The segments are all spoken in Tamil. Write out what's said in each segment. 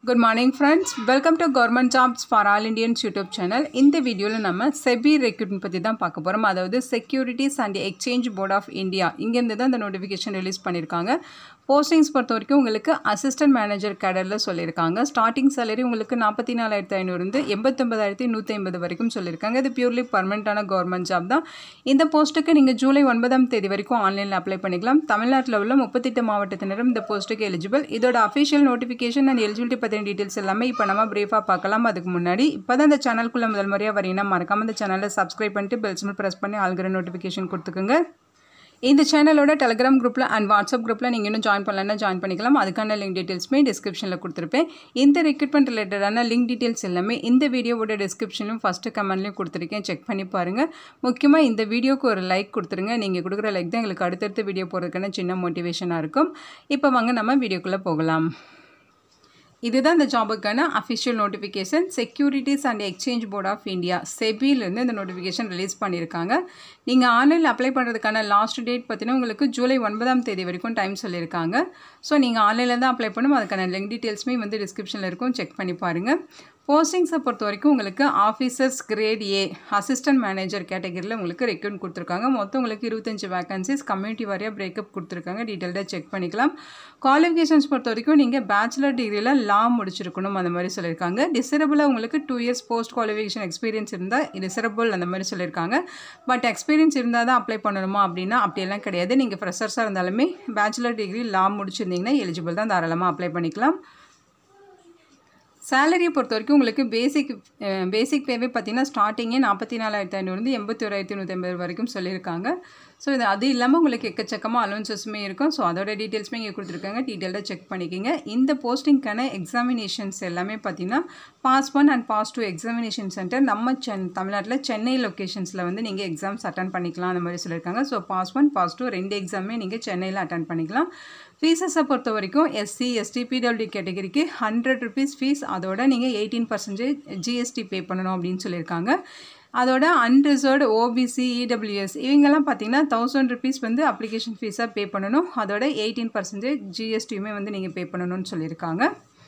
good morning friends welcome to government jobs for all Indians YouTube channel இந்த வீடியோவில் நம்ம செபி ரெக்ரூட்மெண்ட் பற்றி தான் பார்க்க போகிறோம் அதாவது securities and exchange board of India இங்கேருந்து தான் இந்த நோட்டிஃபிகேஷன் ரிலீஸ் பண்ணியிருக்காங்க போஸ்டிங்ஸ் பொறுத்த வரைக்கும் உங்களுக்கு அசிஸ்டன்ட் மேனேஜர் கேடரில் சொல்லியிருக்காங்க ஸ்டார்டிங் சேலரி உங்களுக்கு நாற்பத்தி நாலாயிரத்தி ஐநூறுந்து எண்பத்தொம்பதாயிரத்தி நூற்றி ஐம்பது வரைக்கும் சொல்லியிருக்காங்க இது பியூர்லி பர்மனெண்ட்டான கவர்மெண்ட் ஜாப் தான் இந்த போஸ்ட்டுக்கு நீங்கள் ஜூலை ஒன்பதாம் தேதி வரைக்கும் ஆன்லைனில் அப்ளை பண்ணிக்கலாம் தமிழ்நாட்டில் உள்ள முப்பத்தெட்டு மாவட்டத்தினரும் இந்த போஸ்ட்டுக்கு எலிஜிபிள் இதோட அஃபிஷியல் நோட்டிஃபிகேஷன் அண்ட் எலிஜிபிலிட்டி பற்றின டீட்டெயில்ஸ் எல்லாமே இப்போ நம்ம பிரீஃபாக பார்க்கலாம் அதுக்கு முன்னாடி இப்போ தான் இந்த சேனலுக்குள்ளே முதல் முறையாக வரீங்கன்னா மறக்காம இந்த சேனலை சப்ஸ்கிரைப் பண்ணிட்டு பெல் சிம்பிள் ப்ரெஸ் பண்ணி ஆல்கிற நோட்டிஃபிகேஷன் கொடுத்துக்கோங்க இந்த சேனலோட டெலிகிராம் குரூப்பில் அண்ட் வாட்ஸ்அப் குரூப்பில் நீங்கள் இன்னும் ஜாயின் பண்ணலன்னா ஜாயின் பண்ணிக்கலாம் அதுக்கான லிங்க் டீட்டெயில்ஸுமே டிஸ்கிரிப்ஷனில் கொடுத்துருப்பேன் இந்த ரெக்ரூட்மெண்ட் ரிலேட்டடான லிங்க் டீட்டெயில்ஸ் எல்லாமே இந்த வீடியோவோட டிஸ்கிரிப்ஷனும் ஃபஸ்ட்டு கமெண்ட்லேயும் கொடுத்துருக்கேன் செக் பண்ணி பாருங்கள் முக்கியமாக இந்த வீடியோக்கு ஒரு லைக் கொடுத்துருங்க நீங்கள் கொடுக்குற லைக் தான் எங்களுக்கு அடுத்தடுத்த வீடியோ போடுறதுக்கான சின்ன மோட்டிவேஷனாக இருக்கும் இப்போ வாங்க நம்ம வீடியோக்குள்ளே போகலாம் இதுதான் இந்த ஜாபுக்கான official notification securities and exchange board of India செபியிலேருந்து இந்த நோட்டிஃபிகேஷன் ரிலீஸ் பண்ணியிருக்காங்க நீங்கள் ஆன்லைனில் அப்ளை பண்ணுறதுக்கான லாஸ்ட் டேட் பார்த்தீங்கன்னா உங்களுக்கு ஜூலை ஒன்பதாம் தேதி வரைக்கும் டைம் சொல்லியிருக்காங்க ஸோ நீங்கள் ஆன்லைனில் தான் அப்ளை பண்ணும் அதுக்கான லிங்க் டீட்டெயில்ஸுமே வந்து டிஸ்கிரிப்ஷனில் இருக்கும் செக் பண்ணி பாருங்கள் போஸ்டிங்ஸை பொறுத்த வரைக்கும் உங்களுக்கு officers grade A assistant manager கேட்டகரியில் உங்களுக்கு ரெக்ரூட் கொடுத்துருக்காங்க மொத்தம் உங்களுக்கு இருபத்தஞ்சு வேகன்சிஸ் கம்யூனிட்டி வாரியாக பிரேக்கப் கொடுத்துருக்காங்க டீட்டெயில்டாக செக் பண்ணிக்கலாம் குவாலிஃபிகேஷன்ஸ் பொறுத்த வரைக்கும் நீங்கள் பேச்சுலர் டிகிரியில் லா முடிச்சிருக்கணும் அந்த மாதிரி சொல்லியிருக்காங்க டிசரபிளாக உங்களுக்கு two years post qualification experience இருந்தால் டிசரபிள் அந்த மாதிரி சொல்லியிருக்காங்க பட் எக்ஸ்பீரியன்ஸ் இருந்தால் தான் அப்ளை பண்ணணுமா அப்படின்னா அப்படியெல்லாம் கிடையாது நீங்கள் ஃப்ரெஷர்ஸாக இருந்தாலுமே பேச்சுலர் டிகிரி லா முடிச்சிருந்தீங்கன்னா எலிஜிபிள் தான் தாராளமாக அப்ளை பண்ணிக்கலாம் சேலரியை பொறுத்த வரைக்கும் உங்களுக்கு பேசிக் பேசிக் பேவே பார்த்தீங்கன்னா ஸ்டார்டிங்கே நாற்பத்தி நாலாயிரத்தி ஐநூறுந்து எண்பத்தி ஓராயிரத்தி நூற்றி ஐம்பது வரைக்கும் சொல்லியிருக்காங்க ஸோ இது அது இல்லாமல் உங்களுக்கு எக்கச்சக்கமாக அலோன்சஸுமே இருக்கும் ஸோ அதோட டீட்டெயில்ஸுமே இங்கே கொடுத்துருக்காங்க டீட்டெயில்டாக செக் பண்ணிக்கிங்க இந்த போஸ்டிங்க்கான எக்ஸாமினேஷன்ஸ் எல்லாமே பார்த்தீங்கன்னா phase one and phase two examination centre நம்ம சென் தமிழ்நாட்டில் சென்னை லொக்கேஷன்ஸில் வந்து நீங்கள் எக்ஸாம்ஸ் அட்டன் பண்ணிக்கலாம் அந்த மாதிரி சொல்லியிருக்காங்க so phase one phase two ரெண்டு எக்ஸாமே நீங்கள் சென்னையில் அட்டன் பண்ணிக்கலாம் ஃபீஸஸை பொறுத்த வரைக்கும் எஸ்சி எஸ்டி பிடபிள்யூ கேட்டகரிக்கு ஹண்ட்ரட் ருபீஸ் ஃபீஸ் அதோட நீங்கள் எயிட்டீன் பர்சன்டேஜ் ஜிஎஸ்டி பே பண்ணணும் அப்படின்னு சொல்லியிருக்காங்க அதோட அன்ரிசர்வ்டு ஓபிசி இடபிள்யூஎஸ் இவங்கெல்லாம் பார்த்தீங்கன்னா தௌசண்ட் ருபீஸ் வந்து அப்ளிகேஷன் ஃபீஸாக பே பண்ணணும் அதோட எயிட்டீன் பர்சன்டேஜ் ஜிஎஸ்டியுமே வந்து நீங்கள் பே பண்ணணும்னு சொல்லியிருக்காங்க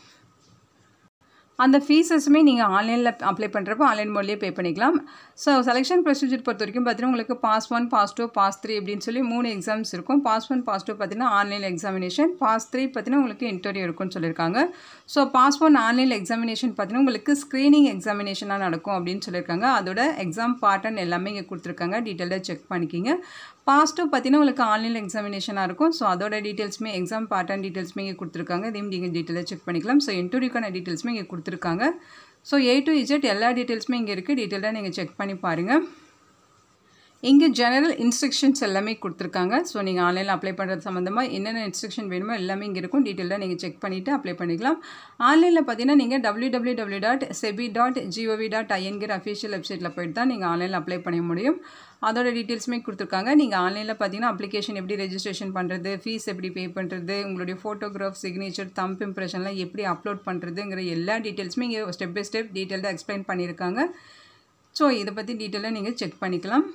அந்த ஃபீஸஸுமே நீங்கள் ஆன்லைனில் அப்ளை பண்ணுறப்போ ஆன்லைன் மோட்லேயே பே பண்ணிக்கலாம் ஸோ செலெக்ஷன் ப்ரொசீஜர் பொறுத்த வரைக்கும் பார்த்தீங்கன்னா உங்களுக்கு phase one phase two phase three அப்படின்னு சொல்லி மூணு எக்ஸாம்ஸ் இருக்கும் பாஸ் ஒன் பாஸ் டூ பார்த்தீங்கன்னா ஆன்லைன் எக்ஸாமினேஷன் பாஸ் த்ரீ பார்த்தீங்கன்னா உங்களுக்கு இன்டர்வியூ இருக்கும்னு சொல்லியிருக்காங்க so phase one online examination பார்த்தீங்கன்னா உங்களுக்கு ஸ்க்ரீனிங் எக்ஸாமினேஷனாக நடக்கும் அப்படின்னு சொல்லியிருக்காங்க அதோட எக்ஸாம் பாட்டன் எல்லாமே இங்கே கொடுத்துருக்காங்க டீட்டெயிலாக செக் பண்ணிக்கிங்க பாஸ் டூ பார்த்தீங்கன்னா உங்களுக்கு ஆன்லைன் எக்ஸாமினேஷனாக இருக்கும் ஸோ அதோட டீட்டெயில்ஸுமே எக்ஸாம் பாட்டன் டீட்டெயில்ஸுமே இங்கே கொடுத்துருக்காங்க இதையும் நீங்கள் டீட்டெயிலாக செக் பண்ணிக்கலாம் ஸோ இன்டர்வியூக்கான டீட்டெயில்ஸுமே இங்கே கொடுத்துருக்காங்க ஸோ ஏ டு இஜெட் எல்லா டீட்டெயில்ஸுமே இங்கே இருக்குது டீட்டெயிலாக நீங்கள் செக் பண்ணி பாருங்கள் இங்கே ஜெனரல் இன்ஸ்ட்ரக்ஷன்ஸ் எல்லாமே கொடுத்துருக்காங்க ஸோ நீங்கள் ஆன்லைனில் அப்ளை பண்ணுறது சம்மந்தமாக என்னென்ன இன்ஸ்ட்ரக்ஷன் வேணுமோ எல்லாமே இங்கே இருக்கும் டீட்டெயிலாக நீங்கள் செக் பண்ணிவிட்டு அப்ளை பண்ணிக்கலாம் ஆன்லைனில் பார்த்தீங்கன்னா நீங்கள் W W W dot SEBI dot G O V dot ஐஎன்கிற அஃபிஷியல் வெப்சைட்டில் போய்ட்டு தான் நீங்கள் ஆன்லைனில் அப்ளை பண்ண முடியும் அதோட டீட்டெயில்ஸுமே கொடுத்துருக்காங்க நீங்கள் ஆன்லைனில் பார்த்தீங்கன்னா அப்ளிகேஷன் எப்படி ரெஜிஸ்ட்ரேஷன் பண்ணுறது ஃபீஸ் எப்படி பே பண்ணுறது உங்களுடைய ஃபோட்டோகிராஃப் சிக்னேச்சர் தம்ப் இம்ப்ரெஷன்லாம் எப்படி அப்லோட் பண்ணுறதுங்கிற எல்லா டீட்டெயில்ஸுமே இங்கே ஸ்டெப் பை ஸ்டெப் டீட்டெயில்டாக எக்ஸ்பிளைன் பண்ணியிருக்காங்க ஸோ இதை பற்றி டீட்டெயிலாக நீங்கள் செக் பண்ணிக்கலாம்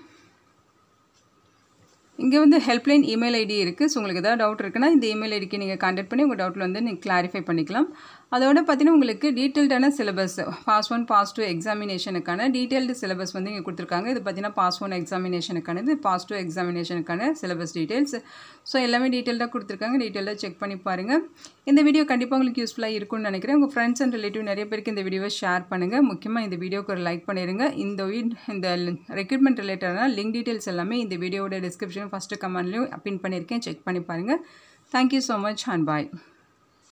இங்கே வந்து ஹெல்ப்லைன் இமெயில் ஐடி இருக்குது ஸோ உங்களுக்கு ஏதாவது டவுட் இருக்குன்னா இந்த இமெயில் ஐடிக்கு நீங்கள் கான்டாக்ட் பண்ணி உங்கள் டவுட்டில் வந்து நீங்கள் கிளாரிஃபை பண்ணிக்கலாம் அதோட பார்த்தீங்கன்னா உங்களுக்கு டீட்டெயில்டான syllabus phase one phase two எக்ஸாமினேஷனுக்கான டீட்டெயில்டு சிலபஸ் வந்து இங்கே கொடுத்துருக்காங்க இது பார்த்தீங்கன்னா பாஸ் ஒன் எக்ஸாமினேஷனுக்கான இது பாஸ் டூ எக்ஸாமினேஷனுக்கான சிலபஸ் டீட்டெயில்ஸ் ஸோ எல்லாமே டீட்டெயில்டாக கொடுத்துருக்காங்க டீட்டெயிலாக செக் பண்ணி பாருங்கள் இந்த வீடியோ கண்டிப்பாக உங்களுக்கு யூஸ்ஃபுல்லாக இருக்கும்னு நினைக்கிறேன் உங்கள் ஃப்ரெண்ட்ஸ் அண்ட் ரிலேட்டிவ் நிறைய பேருக்கு இந்த வீடியோவை ஷேர் பண்ணுங்கள் முக்கியமாக இந்த வீடியோக்கு ஒரு லைக் பண்ணிடுங்க இந்த இந்த ரெக்ரூட்மெண்ட் ரிலேட்டடான லிங்க் டீட்டெயில்ஸ் எல்லாமே இந்த வீடியோட டிஸ்கிரிப்ஷன் ஃபஸ்ட்டு கமெண்ட்லையும் பின் பண்ணியிருக்கேன் செக் பண்ணி பாருங்கள் thank you so much and bye